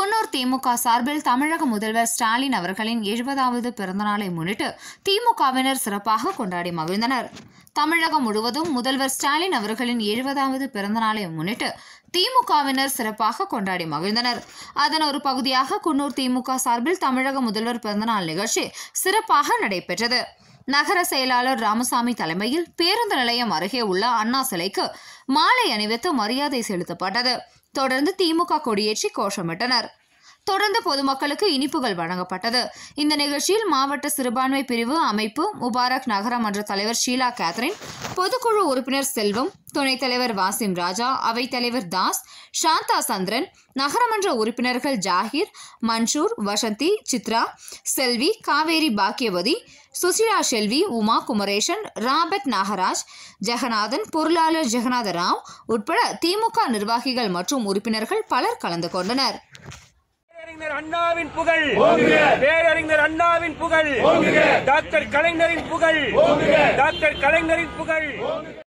குன்னூர் திமுக சார்பில் தமிழக முதல்வர் ஸ்டாலின் அவர்களின் எழுபதாவது பிறந்தநாளை முன்னிட்டு திமுகவினர் சிறப்பாக கொண்டாடி மகிழ்ந்தனர் தமிழகம் முழுவதும் முதல்வர் ஸ்டாலின் அவர்களின் எழுபதாவது பிறந்தநாளை முன்னிட்டு திமுகவினர் சிறப்பாக கொண்டாடி மகிழ்ந்தனர் அதன் ஒரு பகுதியாக குன்னூர் திமுக சார்பில் தமிழக முதல்வர் பிறந்தநாள் நிகழ்ச்சி சிறப்பாக நடைபெற்றது நகர செயலாளர் ராமசாமி தலைமையில் பேருந்து நிலையம் அருகே உள்ள அண்ணா சிலைக்கு மாலை அணிவித்து மரியாதை செலுத்தப்பட்டது தொடர்ந்து திமுக கொடியேற்றி கோஷமிட்டனர் தொடர்ந்து பொதுமக்களுக்கு இனிப்புகள் வழங்கப்பட்டது இந்த நிகழ்ச்சியில் மாவட்ட சிறுபான்மை பிரிவு அமைப்பு முபாரக் நகரமன்ற தலைவர் ஷீலா கேத்ரின் பொதுக்குழு உறுப்பினர் செல்வம் துணைத் தலைவர் வாசிம் ராஜா அவைத்தலைவர் தாஸ் சாந்தா சந்திரன் நகரமன்ற உறுப்பினர்கள் ஜாகிர் மன்சூர் வசந்தி சித்ரா செல்வி காவேரி பாக்கியவதி சுசிலா செல்வி உமா குமரேசன் ராபர்ட் நாகராஜ் ஜெகநாதன் பொருளாளர் ஜெகநாத ராவ் உட்பட திமுக நிர்வாகிகள் மற்றும் உறுப்பினர்கள் பலர் கலந்து கொண்டனர் பேரறிஞர் அண்ணாவின் புகழ் பேரறிஞர் அண்ணாவின் புகழ் டாக்டர் கலைஞரின் புகழ் டாக்டர் கலைஞரின் புகழ்